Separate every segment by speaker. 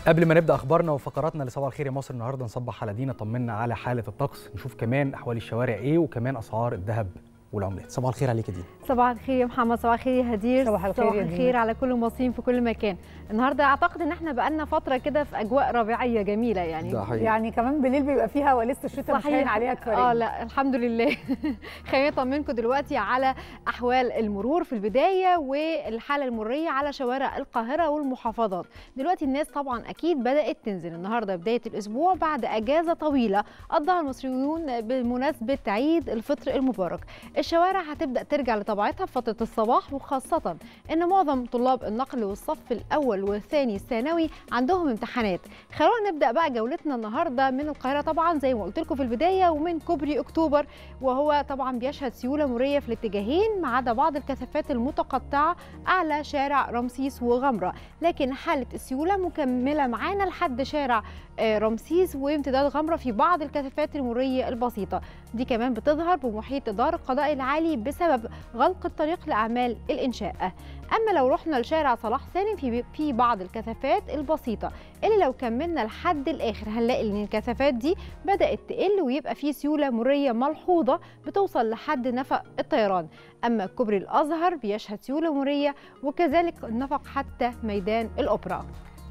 Speaker 1: قبل ما نبدا اخبارنا وفقراتنا لصباح الخير يا مصر النهارده نصبح على دينا طمنا على حاله الطقس نشوف كمان احوال الشوارع ايه وكمان اسعار الذهب والعملات صباح الخير عليك يا دينا
Speaker 2: صباح الخير يا محمد صباح الخير يا هدير
Speaker 3: صباح الخير
Speaker 2: صباح
Speaker 3: يا
Speaker 2: الخير
Speaker 3: دينا.
Speaker 2: على كل المصريين في كل مكان النهارده اعتقد ان احنا بقالنا فتره كده في اجواء ربيعيه جميله يعني
Speaker 1: ده حقيقي.
Speaker 3: يعني كمان بالليل بيبقى فيها ولسه الشتاء مش هين عليها كفايه
Speaker 2: اه لا الحمد لله خليني اطمنكم دلوقتي على احوال المرور في البدايه والحاله المريه على شوارع القاهره والمحافظات دلوقتي الناس طبعا اكيد بدات تنزل النهارده بدايه الاسبوع بعد اجازه طويله قضاها المصريون بمناسبه عيد الفطر المبارك الشوارع هتبدا ترجع لطبيعتها في فتره الصباح وخاصه ان معظم طلاب النقل والصف الاول والثاني الثانوي عندهم امتحانات خلونا نبدا بقى جولتنا النهارده من القاهره طبعا زي ما قلت لكم في البدايه ومن كوبري اكتوبر وهو طبعا بيشهد سيوله مريه في الاتجاهين ما عدا بعض الكثافات المتقطعه اعلى شارع رمسيس وغمره لكن حاله السيوله مكمله معانا لحد شارع آه، رمسيس وامتداد غمره في بعض الكثافات المريه البسيطه دي كمان بتظهر بمحيط دار القضاء العالي بسبب غلق الطريق لاعمال الانشاء اما لو رحنا لشارع صلاح سالم في في بعض الكثافات البسيطه اللي لو كملنا لحد الاخر هنلاقي ان الكثافات دي بدات تقل ويبقى في سيوله مريه ملحوظه بتوصل لحد نفق الطيران اما كوبري الازهر بيشهد سيوله مريه وكذلك النفق حتى ميدان الاوبرا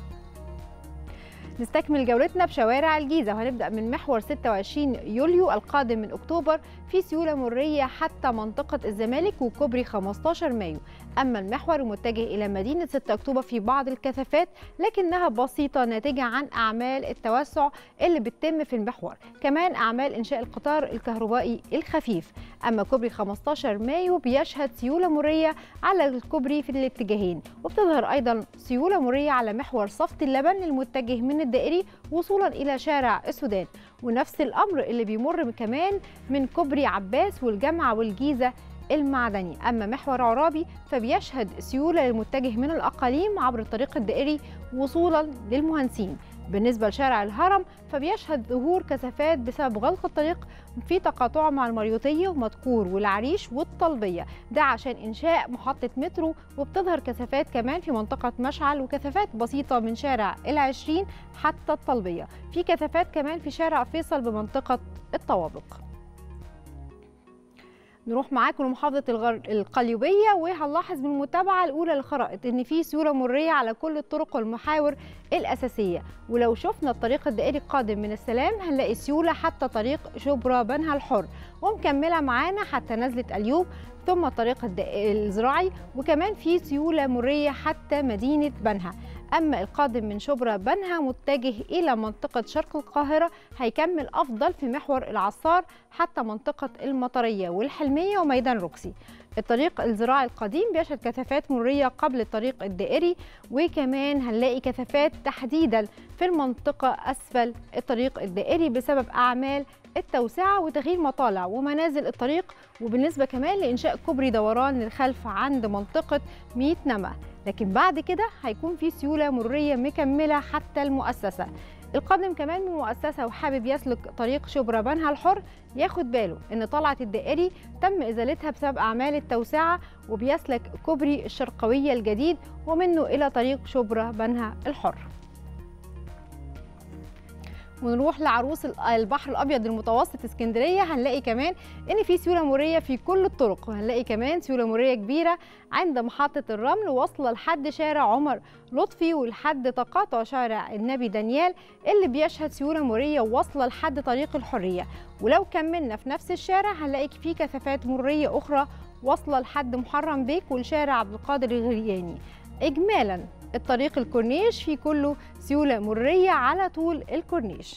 Speaker 2: نستكمل جولتنا بشوارع الجيزة وهنبدأ من محور 26 يوليو القادم من أكتوبر في سيولة مرية حتى منطقة الزمالك وكوبري 15 مايو أما المحور المتجه إلى مدينة 6 أكتوبر في بعض الكثافات لكنها بسيطة ناتجة عن أعمال التوسع اللي بتتم في المحور كمان أعمال إنشاء القطار الكهربائي الخفيف أما كوبري 15 مايو بيشهد سيولة مرية على الكوبري في الاتجاهين وبتظهر أيضا سيولة مرية على محور صفت اللبن المتجه من الدائري وصولا إلى شارع السودان ونفس الأمر اللي بيمر كمان من كوبري عباس والجامعة والجيزة المعدني أما محور عرابي فبيشهد سيولة للمتجه من الأقاليم عبر الطريق الدائري وصولا للمهندسين بالنسبة لشارع الهرم فبيشهد ظهور كثافات بسبب غلق الطريق في تقاطعه مع المريوطية ومدكور والعريش والطلبية ده عشان إنشاء محطة مترو وبتظهر كثافات كمان في منطقة مشعل وكثافات بسيطة من شارع العشرين حتى الطلبية في كثافات كمان في شارع فيصل بمنطقة الطوابق نروح معاكم لمحافظة الغر... القليوبية وهنلاحظ من المتابعة الأولى للخرائط إن في سيولة مرية على كل الطرق والمحاور الأساسية ولو شفنا الطريق الدائري القادم من السلام هنلاقي سيولة حتى طريق شبرا بنها الحر ومكملة معانا حتى نزلة اليوب ثم الطريق الد- الزراعي وكمان في سيولة مرية حتى مدينة بنها أما القادم من شبرا بنها متجه إلى منطقة شرق القاهرة هيكمل أفضل في محور العصار حتى منطقة المطرية والحلمية وميدان روكسي الطريق الزراعي القديم بيشهد كثافات مرية قبل الطريق الدائري وكمان هنلاقي كثافات تحديدا في المنطقة أسفل الطريق الدائري بسبب أعمال التوسعة وتغيير مطالع ومنازل الطريق وبالنسبة كمان لإنشاء كوبري دوران للخلف عند منطقة ميت نما لكن بعد كده هيكون في سيولة مرية مكملة حتى المؤسسة القادم كمان من المؤسسة وحابب يسلك طريق شبرا بنها الحر ياخد باله ان طلعة الدائري تم ازالتها بسبب اعمال التوسعة وبيسلك كوبري الشرقوية الجديد ومنه الى طريق شبرا بنها الحر ونروح لعروس البحر الابيض المتوسط اسكندريه هنلاقي كمان ان في سيوله مريه في كل الطرق وهنلاقي كمان سيوله مريه كبيره عند محطه الرمل واصله لحد شارع عمر لطفي ولحد تقاطع شارع النبي دانيال اللي بيشهد سيوله مريه واصله لحد طريق الحريه ولو كملنا في نفس الشارع هنلاقي في كثافات مريه اخرى واصله لحد محرم بيك والشارع عبد القادر الغرياني اجمالا الطريق الكورنيش في كله سيوله مريه على طول الكورنيش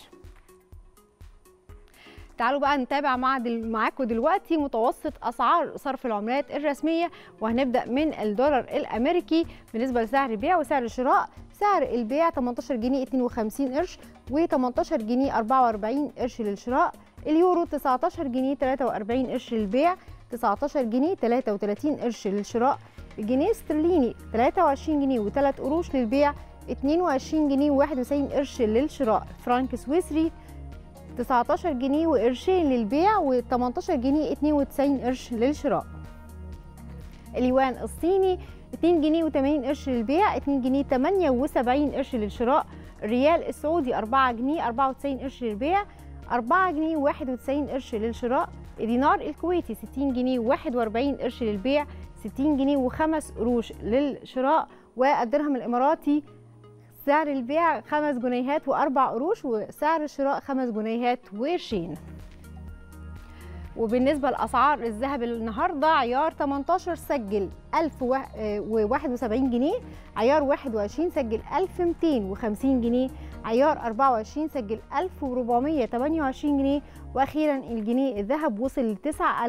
Speaker 2: تعالوا بقى نتابع مع دل... معاكم دلوقتي متوسط اسعار صرف العملات الرسميه وهنبدا من الدولار الامريكي بالنسبه لسعر البيع وسعر الشراء سعر البيع 18 جنيه 52 قرش و18 جنيه 44 قرش للشراء اليورو 19 جنيه 43 قرش للبيع 19 جنيه 33 قرش للشراء الجنيه استرليني 23 جنيه و3 قروش للبيع 22 جنيه و91 قرش للشراء فرانك سويسري 19 جنيه وقرشين للبيع و18 جنيه 92 قرش للشراء اليوان الصيني 2 جنيه و80 قرش للبيع 2 جنيه 78 قرش للشراء الريال السعودي 4 جنيه 94 قرش للبيع 4 جنيه 91 قرش للشراء الدينار الكويتي 60 جنيه 41 قرش للبيع 60 جنيه وخمس قروش للشراء والدرهم الاماراتي سعر البيع 5 جنيهات واربع قروش وسعر الشراء 5 جنيهات وقرشين وبالنسبة لأسعار الذهب النهاردة عيار 18 سجل 1071 جنيه عيار 21 سجل 1250 جنيه عيار 24 سجل 1428 جنيه وأخيرا الجنيه الذهب وصل ل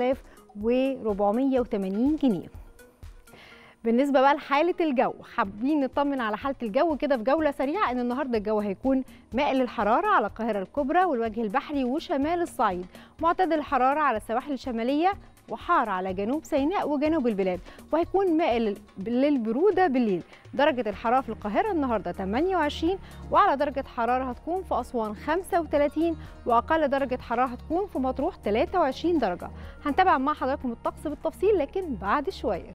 Speaker 2: 9480 جنيه بالنسبة بقى لحالة الجو حابين نطمن على حالة الجو كده في جولة سريعة ان النهاردة الجو هيكون مائل الحرارة على القاهرة الكبرى والوجه البحري وشمال الصعيد معتدل الحرارة على السواحل الشمالية وحار على جنوب سيناء وجنوب البلاد وهيكون مائل للبرودة بالليل درجة الحرارة في القاهرة النهاردة 28 وعلى درجة حرارة هتكون في أسوان 35 وأقل درجة حرارة هتكون في مطروح 23 درجة هنتابع مع حضراتكم الطقس بالتفصيل لكن بعد شوية